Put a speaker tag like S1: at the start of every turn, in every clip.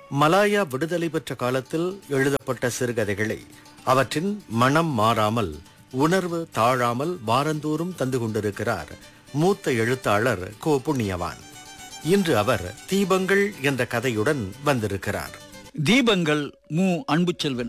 S1: Malaya விடுதலை பெற்ற காலத்தில் எழுதப்பட்ட சிறுகதைகளை அவற்றின் மனம் மாறாமல் உணர்வு தாழாமல் வாரந்தோறும் தந்து கொண்டிருக்கிறார் மூத்த எழுத்தாளர் கோ புண்ணியவான் இன்று அவர் தீபங்கள் என்ற கதையுடன் வந்திருக்கிறார்
S2: தீபங்கள் மு அன்புச்செல்வன்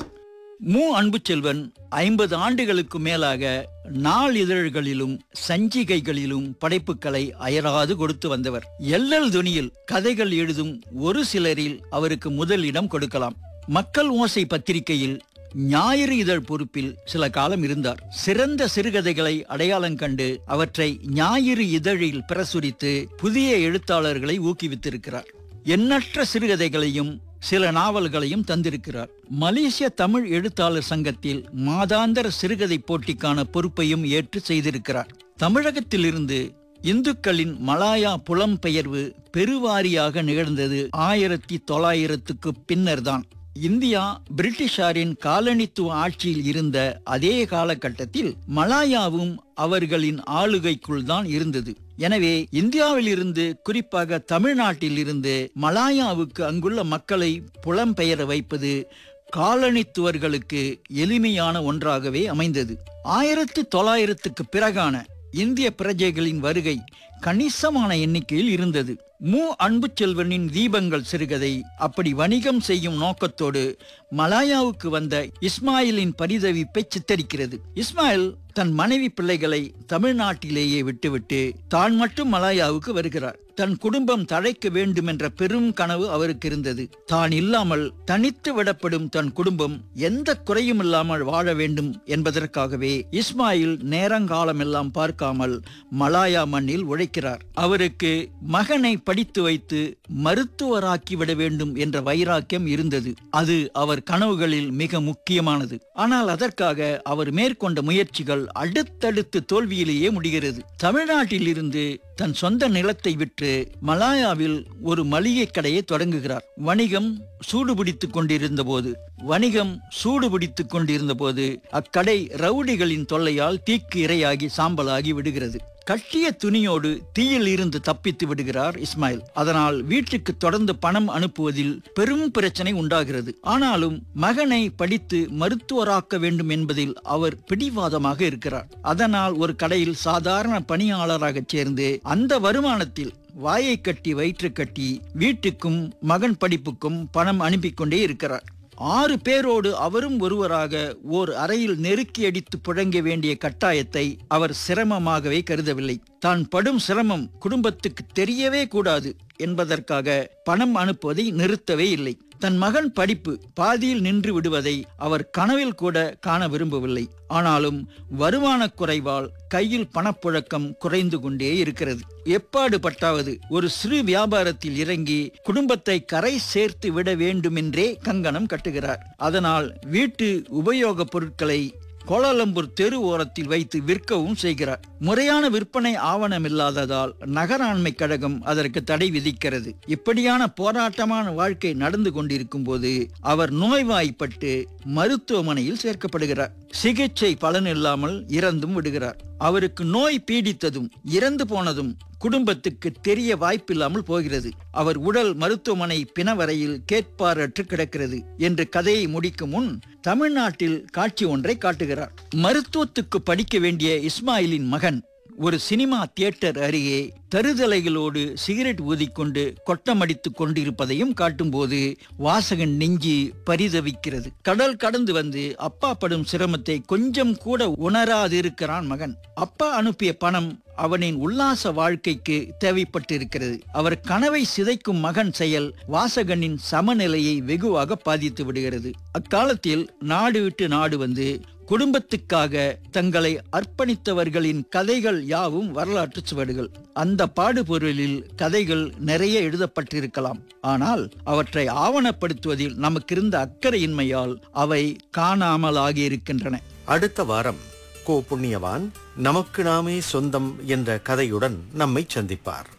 S2: மு அன்புச்செல்வன் ஐம்பது ஆண்டுகளுக்கு மேலாக நாளிதழ்களிலும் சஞ்சிகைகளிலும் படைப்புகளை அயராது கொடுத்து வந்தவர் எல்லல் துணியில் கதைகள் எழுதும் ஒரு சிலரில் அவருக்கு முதலிடம் கொடுக்கலாம் மக்கள் ஓசை பத்திரிகையில் ஞாயிறு இதழ் பொறுப்பில் சில காலம் இருந்தார் சிறந்த சிறுகதைகளை அடையாளம் கண்டு அவற்றை ஞாயிறு இதழில் பிரசுரித்து புதிய எழுத்தாளர்களை ஊக்குவித்திருக்கிறார் எண்ணற்ற சிறுகதைகளையும் சில நாவல்களையும் தந்திருக்கிறார் மலேசிய தமிழ் எழுத்தாளர் சங்கத்தில் மாதாந்தர சிறுகதை போட்டிக்கான பொறுப்பையும் ஏற்று செய்திருக்கிறார் தமிழகத்திலிருந்து இந்துக்களின் மலாயா புலம்பெயர்வு பெருவாரியாக நிகழ்ந்தது ஆயிரத்தி தொள்ளாயிரத்துக்கு பின்னர்தான் இந்தியா பிரிட்டிஷாரின் காலனித்துவ ஆட்சியில் இருந்த அதே காலகட்டத்தில் மலாயாவும் அவர்களின் ஆளுகைக்குள் தான் இருந்தது எனவே இந்தியாவில் இருந்து குறிப்பாக தமிழ்நாட்டில் இருந்து மலாயாவுக்கு அங்குள்ள மக்களை புலம்பெயர வைப்பது காலனித்துவர்களுக்கு எளிமையான ஒன்றாகவே அமைந்தது ஆயிரத்தி தொள்ளாயிரத்துக்கு பிறகான இந்திய பிரஜைகளின் வருகை கணிசமான எண்ணிக்கையில் இருந்தது மு அன்புச்செல்வனின் தீபங்கள் சிறுகதை அப்படி வணிகம் செய்யும் நோக்கத்தோடு மலாயாவுக்கு வந்த இஸ்மாயிலின் பரிதவிப்பை சித்தரிக்கிறது இஸ்மாயில் தன் மனைவி பிள்ளைகளை தமிழ்நாட்டிலேயே விட்டுவிட்டு தான் மட்டும் மலாயாவுக்கு வருகிறார் தன் குடும்பம் தழைக்க வேண்டும் என்ற பெரும் கனவு அவருக்கு இருந்தது தான் இல்லாமல் தனித்து விடப்படும் தன் குடும்பம் எந்த குறையும் இல்லாமல் வாழ வேண்டும் என்பதற்காகவே இஸ்மாயில் நேரங்காலம் எல்லாம் பார்க்காமல் மலாயா மண்ணில் உழைக்கிறார் அவருக்கு மகனை படித்து வைத்து மருத்துவராக்கி விட வேண்டும் என்ற வைராக்கியம் இருந்தது அது அவர் கனவுகளில் மிக முக்கியமானது ஆனால் அதற்காக அவர் மேற்கொண்ட முயற்சிகள் அடுத்தடுத்து தோல்வியிலேயே முடிகிறது தமிழ்நாட்டில் இருந்து தன் சொந்த நிலத்தை விற்று மலாயாவில் ஒரு மளிகை கடையை தொடங்குகிறார் வணிகம் சூடுபிடித்துக் கொண்டிருந்த போது வணிகம் சூடுபிடித்துக் கொண்டிருந்த போது அக்கடை ரவுடிகளின் தொல்லையால் தீக்கு இரையாகி சாம்பலாகி விடுகிறது கட்டிய துணியோடு தீயில் இருந்து தப்பித்து விடுகிறார் இஸ்மாயில் அதனால் வீட்டுக்கு தொடர்ந்து பணம் அனுப்புவதில் பெரும் பிரச்சனை உண்டாகிறது ஆனாலும் மகனை படித்து மருத்துவராக்க வேண்டும் என்பதில் அவர் பிடிவாதமாக இருக்கிறார் அதனால் ஒரு கடையில் சாதாரண பணியாளராக சேர்ந்து அந்த வருமானத்தில் வாயை கட்டி வயிற்று கட்டி வீட்டுக்கும் மகன் படிப்புக்கும் பணம் அனுப்பி கொண்டே இருக்கிறார் ஆறு பேரோடு அவரும் ஒருவராக ஓர் அறையில் நெருக்கி அடித்து புழங்க வேண்டிய கட்டாயத்தை அவர் சிரமமாகவே கருதவில்லை தான் படும் சிரமம் குடும்பத்துக்கு தெரியவே கூடாது என்பதற்காக பணம் அனுப்புவதை நிறுத்தவே இல்லை தன் மகன் படிப்பு பாதியில் நின்று விடுவதை அவர் கனவில் கூட காண விரும்பவில்லை ஆனாலும் வருமான குறைவால் கையில் பணப்புழக்கம் குறைந்து கொண்டே இருக்கிறது எப்பாடு பட்டாவது ஒரு சிறு வியாபாரத்தில் இறங்கி குடும்பத்தை கரை சேர்த்து விட வேண்டுமென்றே கங்கணம் கட்டுகிறார் அதனால் வீட்டு உபயோகப் பொருட்களை கோலாலம்பூர் தெரு ஓரத்தில் வைத்து விற்கவும் செய்கிறார் முறையான விற்பனை ஆவணம் இல்லாததால் நகராண்மை கழகம் அதற்கு தடை விதிக்கிறது இப்படியான போராட்டமான வாழ்க்கை நடந்து கொண்டிருக்கும் போது அவர் நோய்வாய்ப்பட்டு மருத்துவமனையில் சேர்க்கப்படுகிறார் சிகிச்சை பலனில்லாமல் இறந்தும் விடுகிறார் அவருக்கு நோய் பீடித்ததும் இறந்து போனதும் குடும்பத்துக்கு தெரிய வாய்ப்பில்லாமல் போகிறது அவர் உடல் மருத்துவமனை பிணவரையில் கேட்பாரற்று கிடக்கிறது என்று கதையை முடிக்கும் முன் தமிழ்நாட்டில் காட்சி ஒன்றை காட்டுகிறார் மருத்துவத்துக்கு படிக்க வேண்டிய இஸ்மாயிலின் மகன் ஒரு சினிமா தியேட்டர் அருகே தருதலைகளோடு சிகரெட் ஊதிக்கொண்டு கொட்டமடித்துக் கொண்டிருப்பதையும் காட்டும்போது வாசகன் நெஞ்சு பரிதவிக்கிறது கடல் கடந்து வந்து அப்பா படும் சிரமத்தை கொஞ்சம் கூட உணராதிருக்கிறான் மகன் அப்பா அனுப்பிய பணம் அவனின் உல்லாச வாழ்க்கைக்கு தேவைப்பட்டிருக்கிறது அவர் கனவை சிதைக்கும் மகன் செயல் வாசகனின் சமநிலையை வெகுவாக பாதித்து விடுகிறது அக்காலத்தில் நாடு விட்டு நாடு வந்து குடும்பத்துக்காக தங்களை அர்ப்பணித்தவர்களின் கதைகள் யாவும் வரலாற்று சுவடுகள் அந்த பாடுபொருளில் கதைகள் நிறைய எழுதப்பட்டிருக்கலாம் ஆனால் அவற்றை ஆவணப்படுத்துவதில் நமக்கிருந்த அக்கறையின்மையால் அவை காணாமலாகி இருக்கின்றன
S1: அடுத்த வாரம் கோ புண்ணியவான் நமக்கு நாமே சொந்தம் என்ற கதையுடன் நம்மை சந்திப்பார்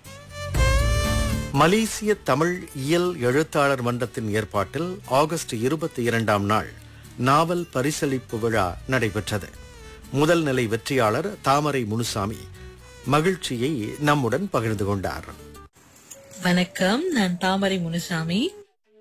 S1: மலேசிய தமிழ் இயல் எழுத்தாளர் மன்றத்தின் ஏற்பாட்டில் ஆகஸ்ட் இருபத்தி இரண்டாம் நாள் நாவல் பரிசளிப்பு விழா நடைபெற்றது முதல் நிலை வெற்றியாளர் தாமரை முனுசாமி மகிழ்ச்சியை நம்முடன் பகிர்ந்து கொண்டார்
S3: வணக்கம் நான் தாமரை முனுசாமி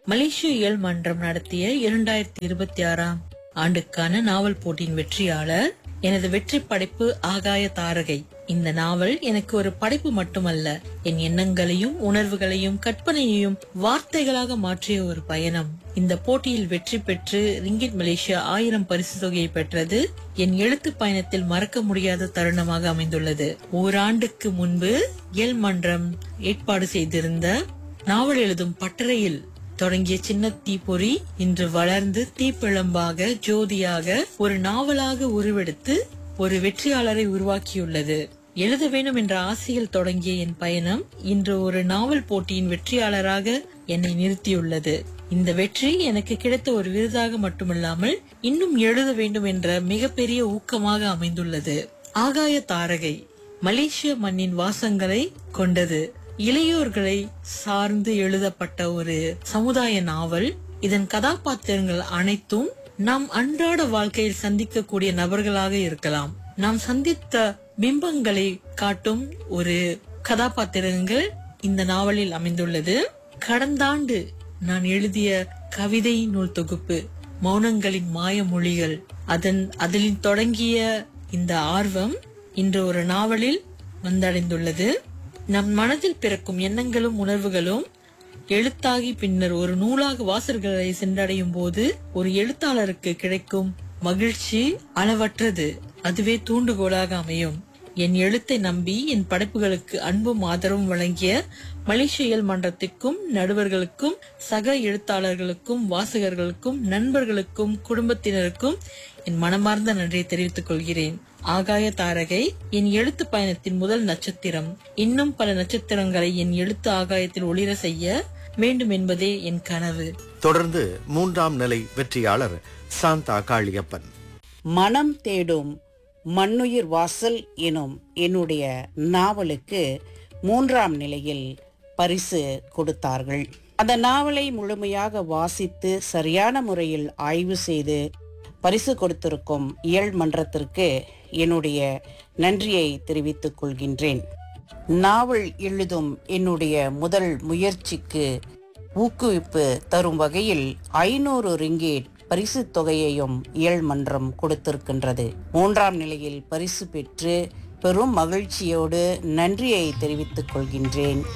S3: மலேசிய இயல் மன்றம் நடத்திய இரண்டாயிரத்தி இருபத்தி ஆறாம் ஆண்டுக்கான நாவல் போட்டியின் வெற்றியாளர் எனது வெற்றி படைப்பு ஆகாய தாரகை இந்த நாவல் எனக்கு ஒரு படைப்பு மட்டுமல்ல என் எண்ணங்களையும் உணர்வுகளையும் கற்பனையையும் வார்த்தைகளாக மாற்றிய ஒரு பயணம் இந்த போட்டியில் வெற்றி பெற்று ரிங்கிட் மலேசியா ஆயிரம் பரிசு தொகையை பெற்றது என் எழுத்து பயணத்தில் மறக்க முடியாத தருணமாக அமைந்துள்ளது ஓராண்டுக்கு முன்பு எல் மன்றம் ஏற்பாடு செய்திருந்த நாவல் எழுதும் பட்டறையில் தொடங்கிய சின்ன தீப்பொறி இன்று வளர்ந்து தீப்பிழம்பாக ஜோதியாக ஒரு நாவலாக உருவெடுத்து ஒரு வெற்றியாளரை உருவாக்கியுள்ளது எழுத வேண்டும் என்ற ஆசையில் தொடங்கிய என் பயணம் இன்று ஒரு நாவல் போட்டியின் வெற்றியாளராக என்னை நிறுத்தியுள்ளது இந்த வெற்றி எனக்கு கிடைத்த ஒரு விருதாக மட்டுமல்லாமல் இன்னும் எழுத வேண்டும் என்ற மிகப்பெரிய ஊக்கமாக அமைந்துள்ளது ஆகாய தாரகை மலேசிய மண்ணின் வாசங்களை கொண்டது இளையோர்களை சார்ந்து எழுதப்பட்ட ஒரு சமுதாய நாவல் இதன் கதாபாத்திரங்கள் அனைத்தும் நாம் அன்றாட வாழ்க்கையில் சந்திக்கக்கூடிய நபர்களாக இருக்கலாம் நாம் சந்தித்த பிம்பங்களை காட்டும் ஒரு கதாபாத்திரங்கள் இந்த நாவலில் அமைந்துள்ளது கடந்த ஆண்டு நான் எழுதிய கவிதை நூல் தொகுப்பு மௌனங்களின் மாய மொழிகள் அதன் அதில் தொடங்கிய இந்த ஆர்வம் இன்று ஒரு நாவலில் வந்தடைந்துள்ளது நம் மனதில் பிறக்கும் எண்ணங்களும் உணர்வுகளும் எழுத்தாகி பின்னர் ஒரு நூலாக வாசல்களை சென்றடையும் போது ஒரு எழுத்தாளருக்கு கிடைக்கும் மகிழ்ச்சி அளவற்றது அதுவே தூண்டுகோலாக அமையும் என் எழுத்தை நம்பி என் படைப்புகளுக்கு அன்பும் ஆதரவும் வழங்கிய மலேசியல் மன்றத்திற்கும் நடுவர்களுக்கும் சக எழுத்தாளர்களுக்கும் வாசகர்களுக்கும் நண்பர்களுக்கும் குடும்பத்தினருக்கும் என் மனமார்ந்த நன்றியை தெரிவித்துக் கொள்கிறேன் ஆகாய தாரகை என் எழுத்து பயணத்தின் முதல் நட்சத்திரம் இன்னும் பல நட்சத்திரங்களை என் எழுத்து ஆகாயத்தில் ஒளிர செய்ய வேண்டும் என்பதே என் கனவு
S1: தொடர்ந்து மூன்றாம் நிலை வெற்றியாளர் சாந்தா காளியப்பன்
S4: மனம் தேடும் மண்ணுயிர் வாசல் எனும் என்னுடைய நாவலுக்கு மூன்றாம் நிலையில் பரிசு கொடுத்தார்கள் அந்த நாவலை முழுமையாக வாசித்து சரியான முறையில் ஆய்வு செய்து பரிசு கொடுத்திருக்கும் இயல் மன்றத்திற்கு என்னுடைய நன்றியை தெரிவித்துக் கொள்கின்றேன் நாவல் எழுதும் என்னுடைய முதல் முயற்சிக்கு ஊக்குவிப்பு தரும் வகையில் ஐநூறு ரிங்கேட் பரிசு தொகையையும் இயல் மன்றம் கொடுத்திருக்கின்றது மூன்றாம் நிலையில் பரிசு பெற்று பெரும் மகிழ்ச்சியோடு நன்றியை தெரிவித்துக் கொள்கின்றேன்